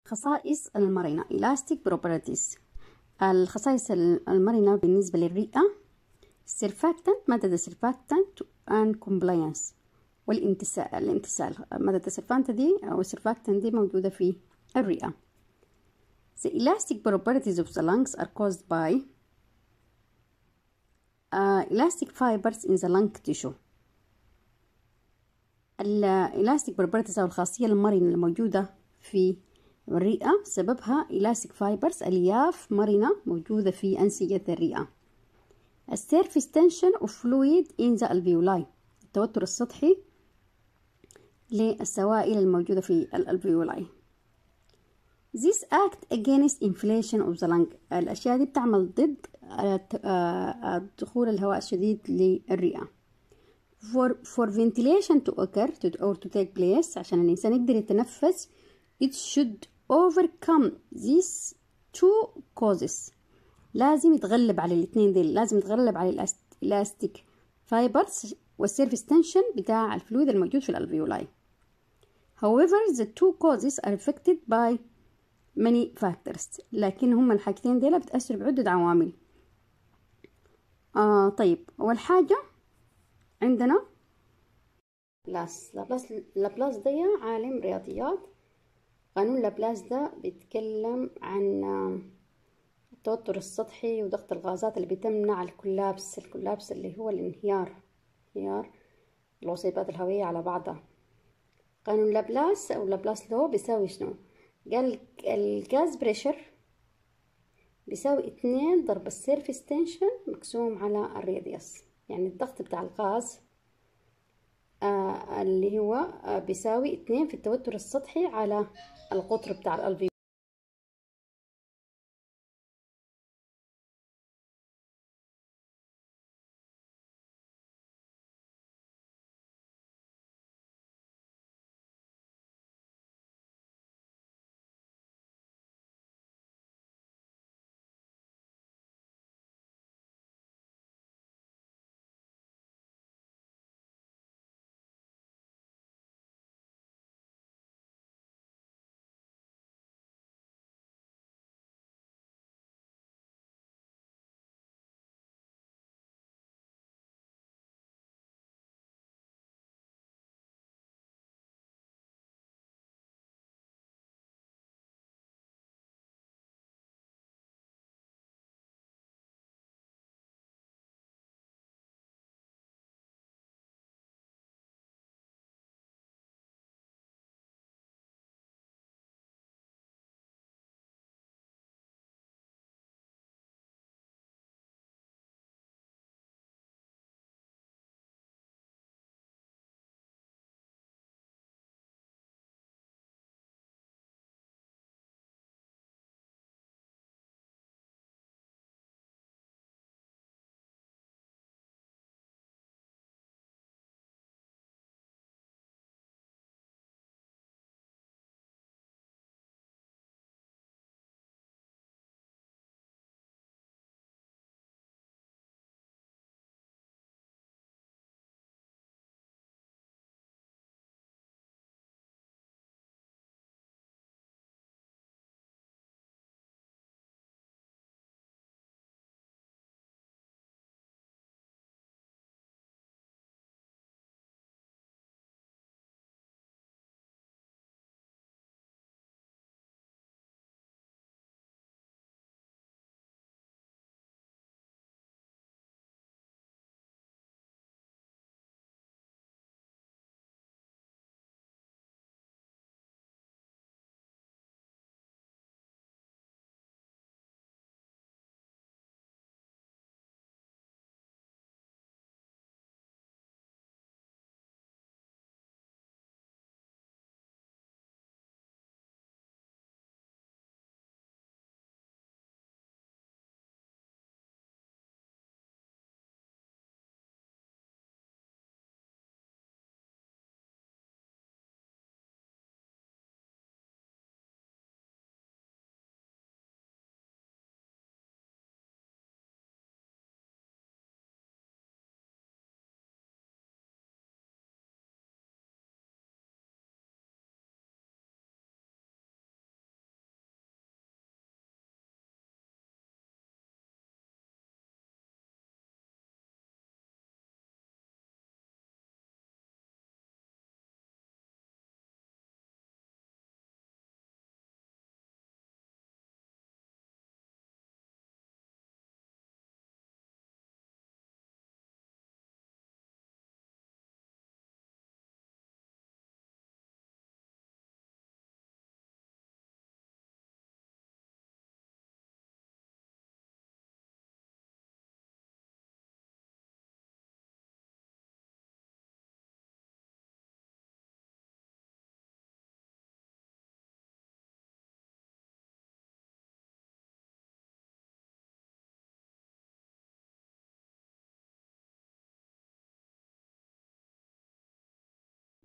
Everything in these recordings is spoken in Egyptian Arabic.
خصائص المرنة elastic properties الخصائص المرنة بالنسبة للرئة surfactant مادة السرفاكتنت and compliance والامتثال الامتثال مادة السرفانت دي أو السرفاكتنت دي موجودة في الرئة The elastic properties of the lungs are caused by uh, elastic fibers in the lung tissue elastic properties أو الخاصية المرنة الموجودة في الرئة سببها elastic fibers ألياف مرنة موجودة في أنسجة الرئة السيرفيس tension of fluid in the alveoli التوتر السطحي للسوائل الموجودة في الألفيولاي This act against inflation of the lung الأشياء دي بتعمل ضد دخول الهواء الشديد للرئة for, for ventilation to occur to, or to take place عشان الإنسان يقدر يتنفس it should overcome these two causes لازم يتغلب على الاثنين دول لازم يتغلب على الاستيك فايبرز والسيرفيس تنشن بتاع الفلويد الموجود في الالفيولاي however the two causes are affected by many factors لكن هما الحاجتين دول بتأثر بعدة عوامل آه طيب أول حاجة عندنا لابلاس لابلاس لابلاس ده عالم رياضيات قانون لابلاس ده بيتكلم عن التوتر السطحي وضغط الغازات اللي بتمنع الكولابس الكولابس اللي هو الانهيار انهيار الوصيبات الهوية على بعضها قانون لابلاس أو لابلاس لو بيساوي شنو قال الجاز بريشر بيساوي اتنين ضرب السيرفيس تنشن مقسوم على الراديوس يعني الضغط بتاع الغاز آه اللي هو آه بيساوي اتنين في التوتر السطحي على القطر بتاع الألفيول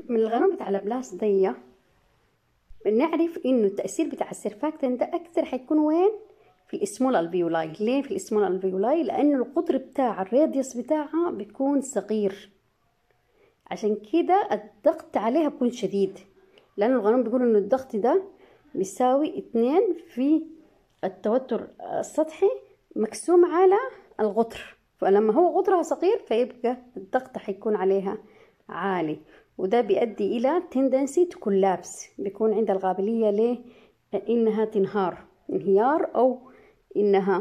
من الغنم بتاع الابلاس دي بنعرف انه التأثير بتاع السيرفاكتن ده اكتر حيكون وين في الاسمول الفيولاي ليه في الاسمول الفيولاي لانه القطر بتاع الراديوس بتاعها بيكون صغير عشان كده الضغط عليها بيكون شديد لأن الغنم بيقول إنه الضغط ده بيساوي اتنين في التوتر السطحي مقسوم على الغطر فلما هو غطرها صغير فيبقى الضغط حيكون عليها عالي وده بيؤدي إلى tendency to collapse بيكون عندها القابلية ل إنها تنهار انهيار أو إنها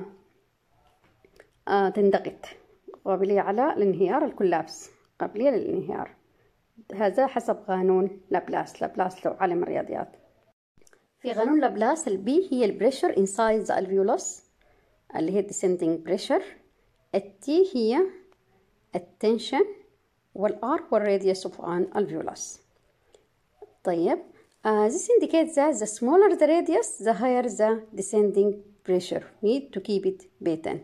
آه تندقت قابلية على الانهيار الكولابس قابلية للانهيار هذا حسب قانون لابلاس لابلاس لو عالم الرياضيات في قانون لابلاس البي هي البريشر انسايد ذا الفيولوس اللي هي descending pressure التي هي التنشن والار والراديوس of an alveolus طيب uh, this indicates that the smaller the radius the higher the descending pressure need to keep it patent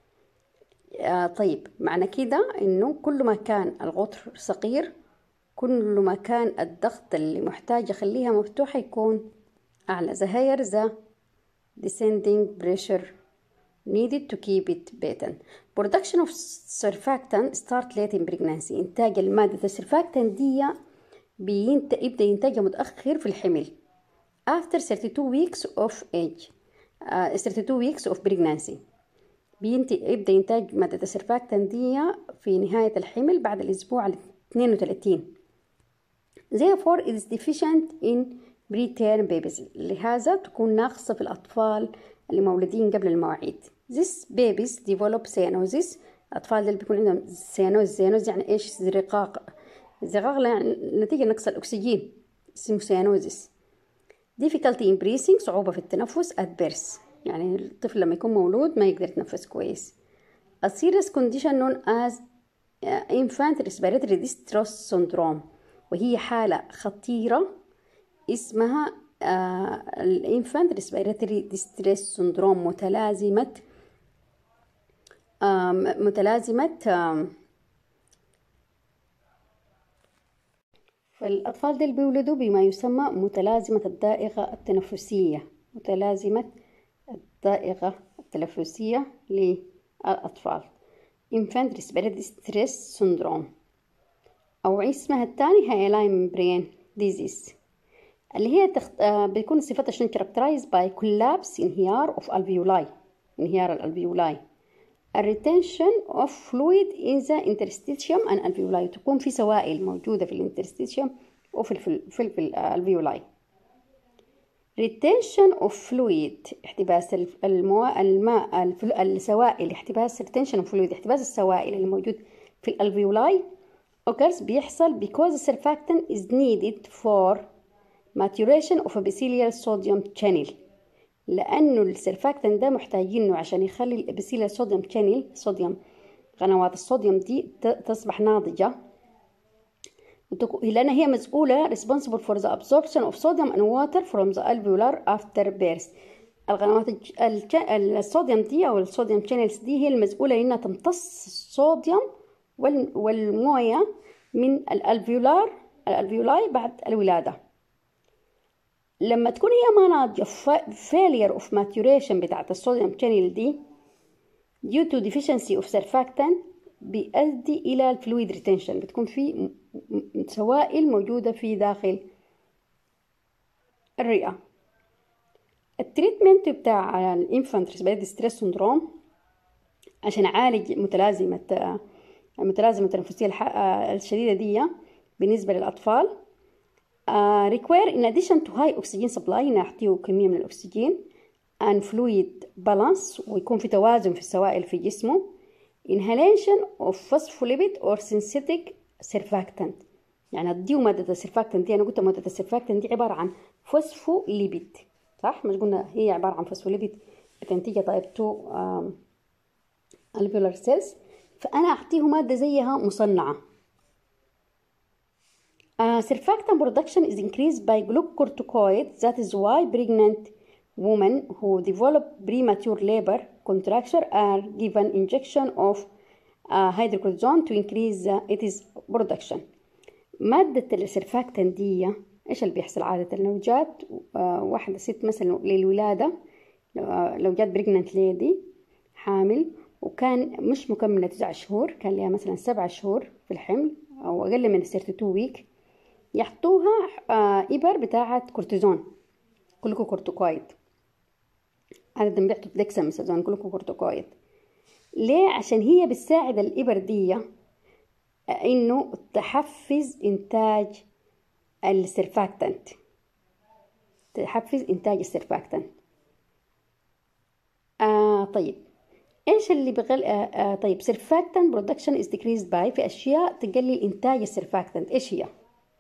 آه طيب معنى كده انه كل ما كان الغطر صغير كل ما كان الضغط اللي محتاج يخليها مفتوحة يكون أعلى the higher the descending pressure needed to keep it patent production of surfactant start late in pregnancy إنتاج المادة السرفاكتان دي بينت... يبدأ إنتاجها متأخر في الحمل after 32 weeks of age uh, 32 weeks of pregnancy بينت... يبدأ إنتاج مادة السرفاكتان دي في نهاية الحمل بعد الأسبوع ال 32 therefore it is deficient in preterm babies لهذا تكون ناقصة في الأطفال اللي مولودين قبل المواعيد this babies develop cyanosis الأطفال اللي بيكون عندهم سيانوز سيانوز يعني إيش زرقاق زرقاق يعني نتيجة نقص الأكسجين اسمه سيانوزيس difficulty in breathing صعوبة في التنفس at birth يعني الطفل لما يكون مولود ما يقدر يتنفس كويس a serious condition known as infant respiratory distress syndrome وهي حالة خطيرة اسمها الانفانت ريسبيراتوري ديستريس سندروم متلازمة متلازمة فالأطفال دول بيولدوا بما يسمى متلازمة الدائغة التنفسية متلازمة الدائغة التنفسية للأطفال infant respiratory distress syndrome أو اسمها الثاني هايلاين برين ديزيز اللي هي تخت... آه بيكون صفتها شنو characterized by collapse انهيار of alveoli انهيار الالفيولاي الريتنشن of fluid in the interstitium and alveoli تكون في سوائل موجودة في الانترستيشيوم وفي الفل... في, في الالفيولاي retention of fluid احتباس الماء الماء الفل... السوائل احتباس retention of fluid احتباس السوائل اللي موجود في الالفيولاي occurs بيحصل because the surfactant is needed for maturation of epithelial sodium channel لأنه السرفاكتن ده محتاجينه عشان يخلي الابيثيليال صوديوم channel صوديوم قنوات الصوديوم دي تصبح ناضجة لأن هي مسؤولة responsible for the absorption of sodium and water from the alveolar after birth القنوات الصوديوم دي أو الصوديوم channels دي هي المسؤولة إنها تمتص الصوديوم والموية من الالفيولار الالفيولاي بعد الولادة لما تكون هي ما ناضجة failure of maturation بتاعت الصوديوم channel دي due to deficiency of surfactant بيؤدي إلى الفلويد ريتنشن بتكون في سوائل موجودة في داخل الرئة التريتمنت بتاع الانفانت ريسبيراتوري ستريس سندروم عشان أعالج متلازمة المتلازمة التنفسية الشديدة دي بالنسبة للأطفال uh, require in addition to high oxygen supply نعطيه كمية من الأكسجين and fluid balance ويكون في توازن في السوائل في جسمه inhalation of phospholipid or synthetic surfactant يعني اديه مادة السرفاكتنت دي أنا قلت مادة السرفاكتنت دي عبارة عن فوسفوليبيد صح مش قلنا هي عبارة عن فوسفوليبيد بتنتجها تايب 2 alveolar cells فأنا أعطيه مادة زيها مصنعة uh, surfactant production is increased by glucocorticoids that is why pregnant women who develop premature labor contraction are given injection of uh, hydrocortisone to increase uh, its production مادة السرفاكتن دي إيش اللي بيحصل عادة لو جات آه، واحدة ست مثلا للولادة لو جات بريجننت ليدي حامل وكان مش مكملة تسع شهور كان لها مثلا سبع شهور في الحمل أو أقل من 32 ويك يحطوها آه، إبر بتاعة كورتيزون كلكو كورتيكويد عادة بيحطوا ديكساميثازون كلكو كورتيكويد ليه عشان هي بتساعد الإبر دي آه، إنه تحفز إنتاج السرفاكتنت تحفز إنتاج السرفاكتنت آه طيب ايش اللي بغل آه آه طيب سيرفاكتنت برودكشن از decreased باي في اشياء تقلل انتاج السيرفاكتنت ايش هي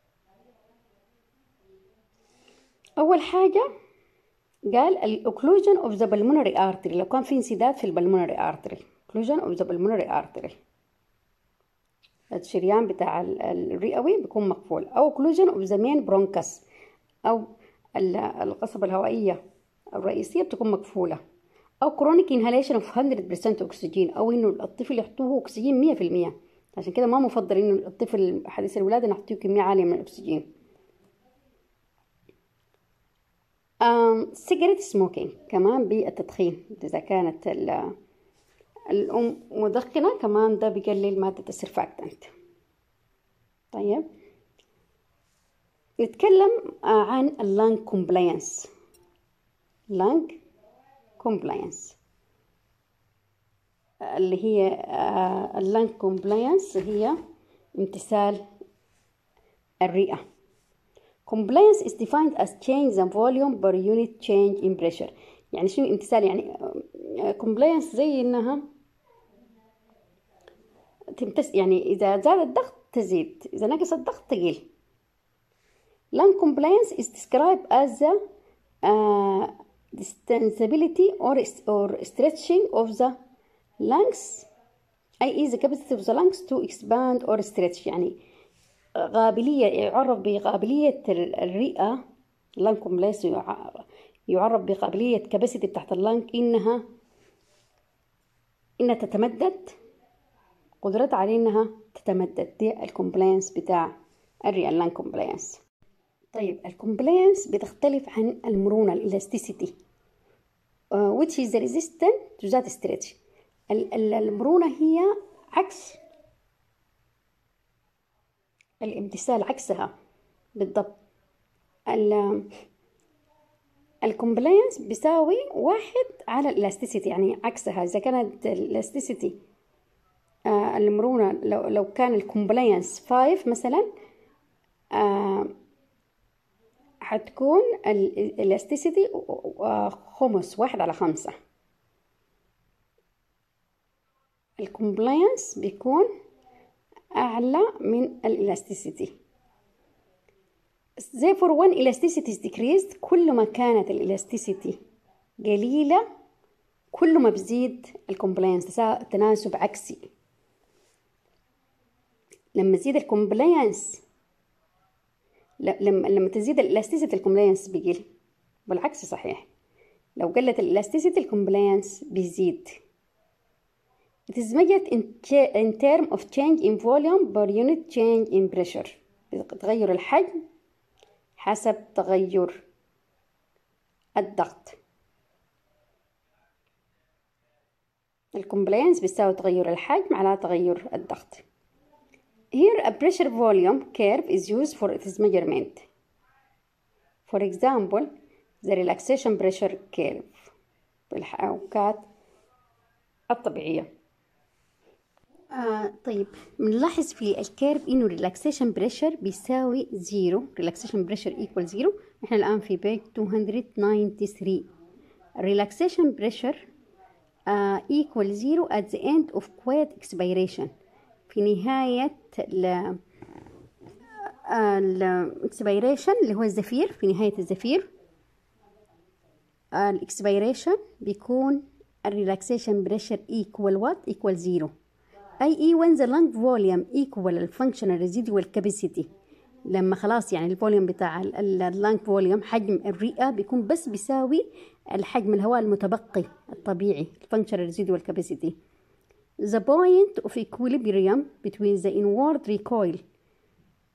اول حاجه قال الاوكلوجن اوف ذا بالمونري ارتري لو كان في انسداد في البلمونري ارتري اوكلوجن اوف ذا بالمونري ارتري الشريان بتاع الرئوي بيكون مقفول او اوكلوجن اوف ذا مين برونكس او القصبة الهوائية الرئيسية بتكون مقفولة او كرونيك انهاليشن اوف 100% اكسجين او انه الطفل يحطوه اكسجين 100% عشان كده ما مفضل انه الطفل حديث الولاده نعطيه كميه عاليه من الاكسجين سيجريت سموكينج كمان بالتدخين اذا كانت الام مدخنه كمان ده بيقلل ماده السرفاكتنت طيب نتكلم عن اللانج كومبلاينس لانج compliance اللي هي اللانج كومبلاينس هي امتثال الرئة compliance is defined as change in volume per unit change in pressure يعني شنو امتثال يعني compliance زي انها تمتس يعني اذا زاد الضغط تزيد اذا نقص الضغط تقل lung compliance is described as the uh, distensibility or, or stretching of the lungs أي is the capacity of the lungs to expand or stretch يعني قابلية يعرف بقابلية الرئة لانكم ليس يعرف بقابلية كباسيتي بتاعت اللانك إنها إنها تتمدد قدرتها على إنها تتمدد دي الكومبلاينس بتاع الرئة اللانك كومبلاينس طيب الكومبلاينس بتختلف عن المرونة الالاستيسيتي uh, which is resistant to that stretch المرونة هي عكس الامتثال عكسها بالضبط الكومبلاينس بيساوي واحد على الالاستيسيتي يعني عكسها اذا كانت الالاستيسيتي آه المرونة لو, لو كان الكومبلاينس 5 مثلا آه حتكون الالاستيسيتي خمس واحد على خمسة الكومبلاينس بيكون أعلى من الالاستيسيتي therefore when elasticity is decreased كل ما كانت الالاستيسيتي قليلة كل ما بزيد الكومبلاينس تناسب عكسي لما تزيد الكومبلاينس لما لما تزيد الالاستيسيتي الكومبلاينس بيقل بالعكس صحيح لو قلت الالاستيسيتي الكومبلاينس بيزيد It is measured in, in term of change in volume per unit change in pressure تغير الحجم حسب تغير الضغط الكومبلاينس بيساوي تغير الحجم على تغير الضغط Here a pressure volume curve is used for its measurement. For example, the relaxation pressure curve بالحركات الطبيعية. آه طيب بنلاحظ في الكيرف انه relaxation pressure بيساوي زيرو relaxation pressure equal زيرو احنا الان في بيج 293 relaxation pressure uh, equal zero at the end of quiet expiration في نهاية الاكسبيريشن اللي هو الزفير في نهاية الزفير الاكسبيريشن بيكون الريلاكسيشن بريشر equal what equal zero اي اي when the lung volume equal الفانكشنال ريزيدوال كاباسيتي لما خلاص يعني الفوليوم بتاع اللانج فوليوم حجم الرئة بيكون بس بيساوي الحجم الهواء المتبقي الطبيعي الفانكشنال ريزيدوال كاباسيتي the point of equilibrium between the inward recoil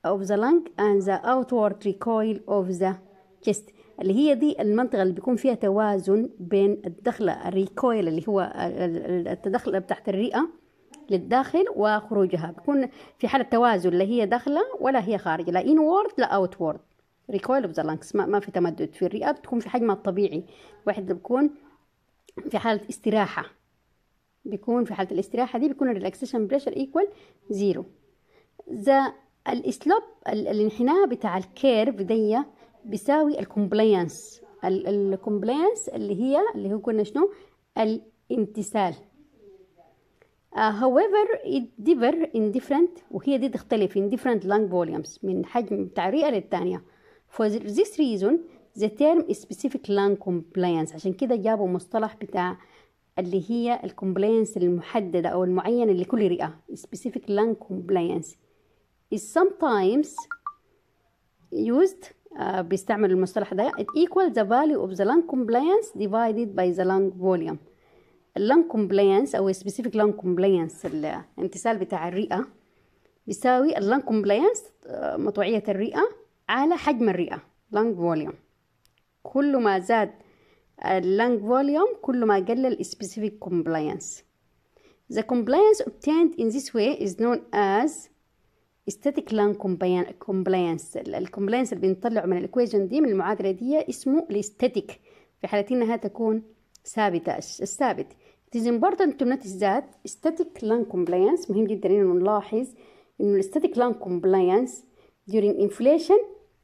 of the lung and the outward recoil of the chest اللي هي دي المنطقة اللي بيكون فيها توازن بين الدخلة الريكويل اللي هو التدخل تحت الرئة للداخل وخروجها بيكون في حالة توازن لا هي داخلة ولا هي خارجة لا inward لا outward recoil of the lungs ما, ما في تمدد في الرئة بتكون في حجمها الطبيعي واحد بيكون في حالة استراحة بيكون في حالة الاستراحة دي بيكون الريلاكسيشن بريشر ايكوال زيرو ذا الاسلوب الانحناء بتاع الكيرف دي بيساوي الكومبلاينس الكومبلاينس اللي هي اللي هو قلنا شنو الامتثال uh, however it differ in different وهي دي تختلف in different lung volumes من حجم بتاع الرئة للتانية for this reason the term is specific lung compliance عشان كده جابوا مصطلح بتاع اللي هي الكومبلاينس المحددة أو المعينة لكل رئة specific lung compliance is sometimes used uh, بيستعمل المصطلح ده it equals the value of the lung compliance divided by the lung volume اللنج كومبلاينس أو specific lung compliance الامتثال بتاع الرئة بيساوي اللنج كومبلاينس مطوعية الرئة على حجم الرئة lung volume كل ما زاد اللنج فوليوم كل ما قل ال specific compliance the compliance obtained in this way is known as static lung compliance الكومبلاينس اللي بنطلعه من الايكويشن دي من المعادله دي اسمه الاستاتيك في حالة انها تكون ثابته الثابت it is important to notice that static lung compliance مهم جدا انه نلاحظ انه الستاتيك lung compliance during inflation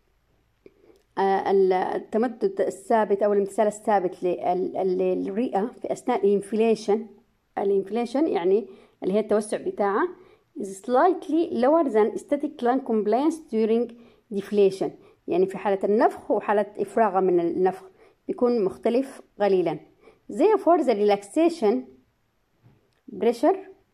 التمدد الثابت او الامتثال الثابت للرئه في اثناء الانفليشن الانفليشن يعني اللي هي التوسع بتاعها is slightly lower than static lung compliance during deflation يعني في حالة النفخ وحالة إفراغ من النفخ بيكون مختلف قليلا therefore the relaxation pressure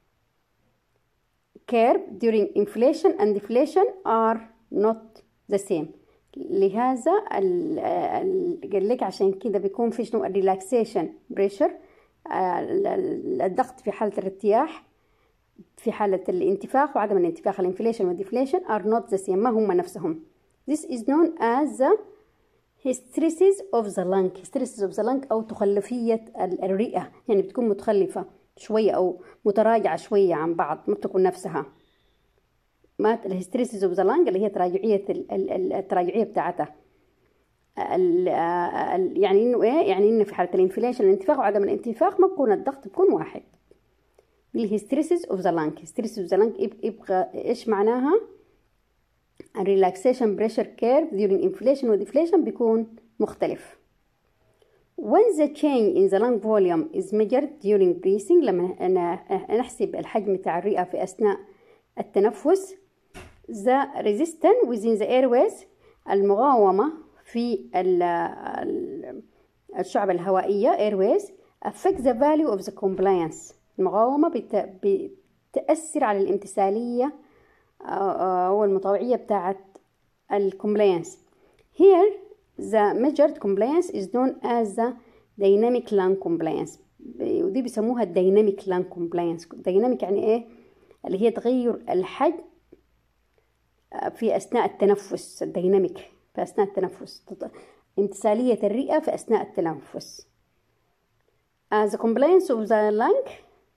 curve during inflation and deflation are not the same لهذا قال لك عشان كده بيكون في شنو الريلاكسيشن بريشر الضغط في حالة الارتياح في حالة الانتفاخ وعدم الانتفاخ الانفليشن والديفليشن are not the same ما هم نفسهم this is known as the hysteresis of the lung hysteresis of the lung أو تخلفية الرئة يعني بتكون متخلفة شوية أو متراجعة شوية عن بعض ما بتكون نفسها ما الهستريسيس اوف ذا لانج اللي هي تراجعية التراجعية بتاعتها يعني انه ايه يعني انه في حالة الانفليشن الانتفاخ وعدم الانتفاخ ما بكون الضغط بكون واحد الهستريسيس اوف ذا لانج هستريسيس اوف ذا لانج يبقى ايش معناها الريلاكسيشن بريشر كيرف during inflation وديفليشن بيكون مختلف when the change in the lung volume is measured during breathing لما نحسب الحجم بتاع الرئة في أثناء التنفس the resistance within the airways المقاومة في الشعب الهوائية airways affect the value of the compliance المقاومة بتأثر على الامتثالية أو المطوعية بتاعت الكومبلاينس here the measured compliance is known as the dynamic lung compliance ودي بيسموها الديناميك lung compliance ديناميك يعني ايه اللي هي تغير الحجم في أثناء التنفس الديناميك في أثناء التنفس امتثالية الرئة في أثناء التنفس uh, the compliance of the lung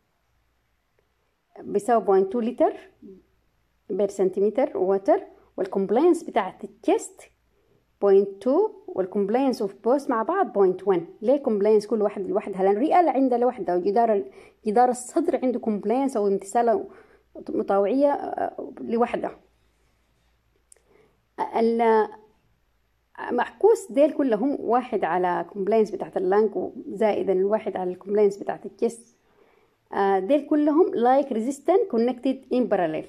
بيساوي 0.2 لتر بير سنتيمتر ووتر والكومبلاينس بتاعت التشست 0.2 والكومبلاينس اوف بوست مع بعض 0.1 ليه كومبلاينس كل واحد لوحدها لان الرئه اللي عندها لوحدها وجدار جدار الصدر عنده كومبلاينس او امتثال مطاوعيه لوحدها معكوس ديل كلهم واحد على كومبلاينس بتاعت اللانج زائدا الواحد على الكومبلاينس بتاعت الجست ديل كلهم لايك ريزيستنت كونكتد ان باراليل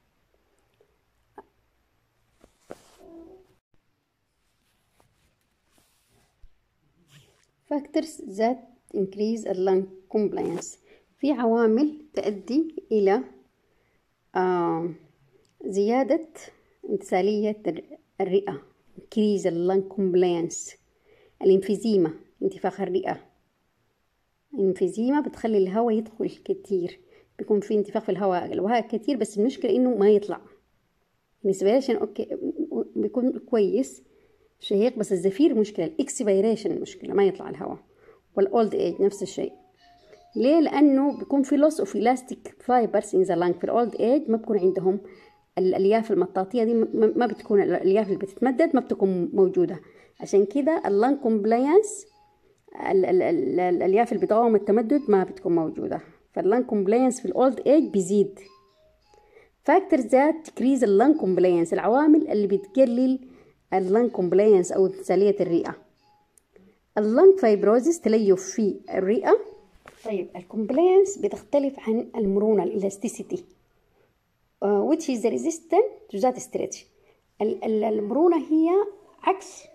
factors that increase the lung compliance في عوامل تؤدي إلى آه زيادة امتثالية الرئة increase the lung compliance الانفيزيما انتفاخ الرئة الانفيزيما بتخلي الهواء يدخل كتير بيكون في انتفاخ في الهواء الهواء كتير بس المشكلة انه ما يطلع الانسبيريشن اوكي بيكون كويس شهيق بس الزفير مشكلة الاكسبيريشن مشكلة ما يطلع الهواء والاولد ايج نفس الشيء ليه لانه بيكون في لوس اوف الاستيك فايبرز ان ذا لانج في الاولد ايج ما بيكون عندهم الالياف المطاطيه دي ما بتكون الالياف اللي بتتمدد ما بتكون موجوده عشان كده اللانج كومبلاينس الالياف اللي بتقاوم التمدد ما بتكون موجوده فاللانج كومبلاينس في الاولد ايج بيزيد فاكتورز ذات تكريز اللانج كومبلاينس العوامل اللي بتقلل اللانج كومبلاينس او انفصاليه الرئه اللانج فايبروزيس تليف في الرئه طيب الكومبلاينس بتختلف عن المرونه الالاستيسيتي uh, which is resistant to that stretch المرونة هي عكس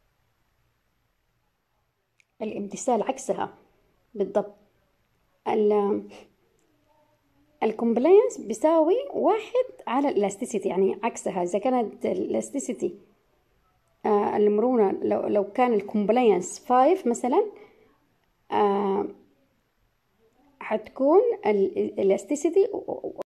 الامتثال عكسها بالضبط الكومبلاينس بيساوي واحد على الالاستيسيتي يعني عكسها إذا كانت الالاستيسيتي آه المرونة لو, لو كان الكومبلاينس فايف مثلا آه حتكون الاستيسيتي